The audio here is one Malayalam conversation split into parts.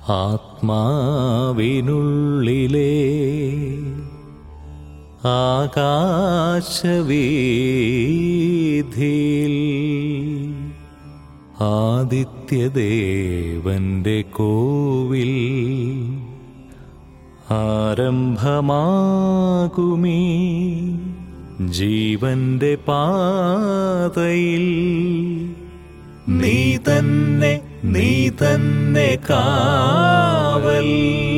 ആത്മാവിനുള്ളിലെ ആകാശവീഥിയിൽ ആദിത്യദേവന്റെ കോവിൽ ആരംഭമാകുമീ ജീവന്റെ പാതയിൽ നീ തന്നെ നീ തന്നെ കാവൽ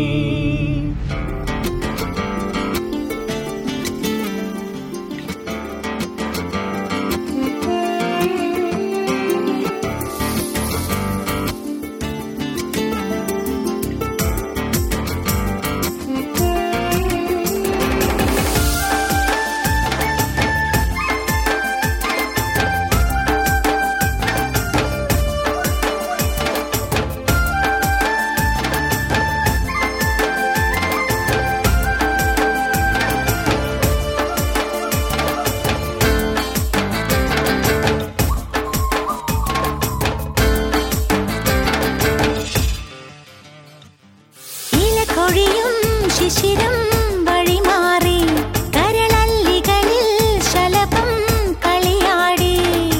ഇലക്കൊഴിയും ശിശിരം വഴിമാറി കരളല്ലികളിൽ ശലഭം കളിയാടി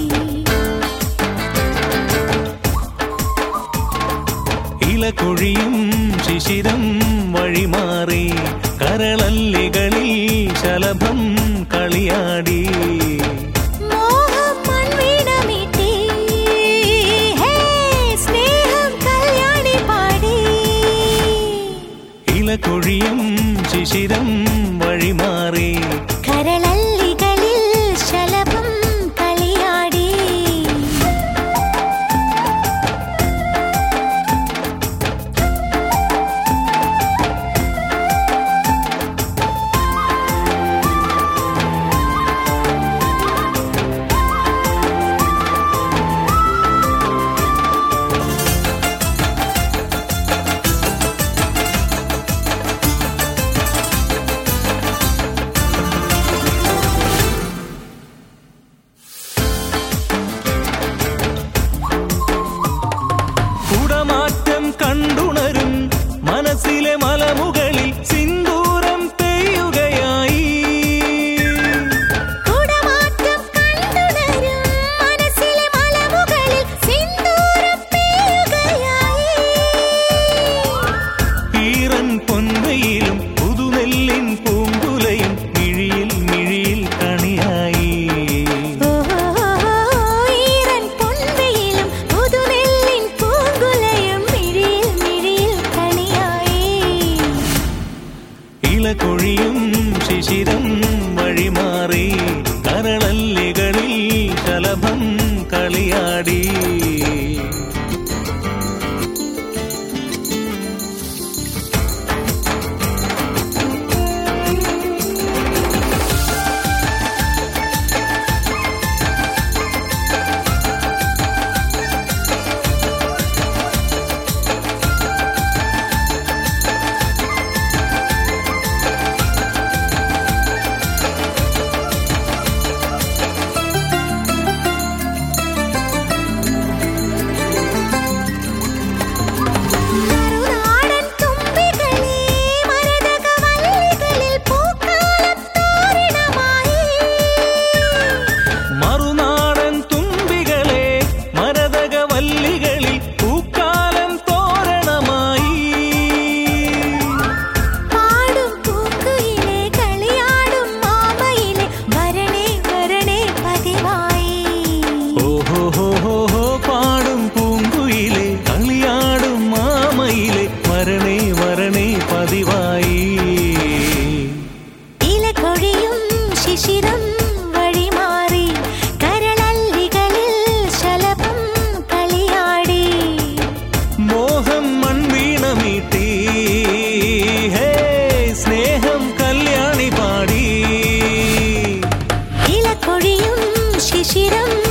ഇലകൊഴിയും ശിശിരം വഴിമാറി കരളല്ലികളിൽ ശലഭം കളിയാടി മോഹം മൺവീണമീട്ടി ഹേ സ്നേഹം കല്യാണി പാടി ഇലകൊഴിയും ശിശിരം വഴിമാറി കരളല്ലികളിൽ ശലഭം കളിയാടി കുടമാറ്റം കണ്ടുണരും മനസ്സിലെ മലമുകളിൽ സിന്ദൂരം പെയ്യുകയായി കുടമാറ്റം കണ്ടുണരും മനസ്സിലെ മലമുകളിൽ സിന്ദൂരം പെയ്യുകയായി ഈറൻ പൊൻവയിലും പുതുനെല്ലിൻ പൂങ്കുലയും മിഴിയിൽ മിഴിയിൽ കണിയായി ഈറൻ പൊൻവെയിലും പുതുനെല്ലിൻ പൂങ്കുലയും മിഴിയിൽ മിഴിയിൽ കണിയായി ഇലകൊഴിയും ശിശിരം വഴിമാറി കരളല്ലികളിൽ ശലഭം കളിയാടി മറുനാടൻ തുമ്പികളെ മരതകവല്ലികളിൽ പൂക്കാലം തോരണമായി മറുനാടൻ തുമ്പികളെ മരതകവല്ലികളിൽ പൂക്കാലം തോരണമായി പാടും പൂക്കുയിലെ കളിയാടും മാമയിലെ വരണേ വരണേ പതിവായി ഓഹോ ഹോ ഹോ ഹോ പാടും പൂങ്കുയിലെ കളിയാടും മാമയിലെ വരണേ വരണേ പതിവായി ഇലകൊഴിയും ശിശിരം വഴിമാറി കരളല്ലികളിൽ ശലഭം കളിയാടി മോഹം മൺവീണമീട്ടി ഹേ സ്നേഹം കല്യാണി പാടി ഇലക്കൊഴിയും ശിശിരം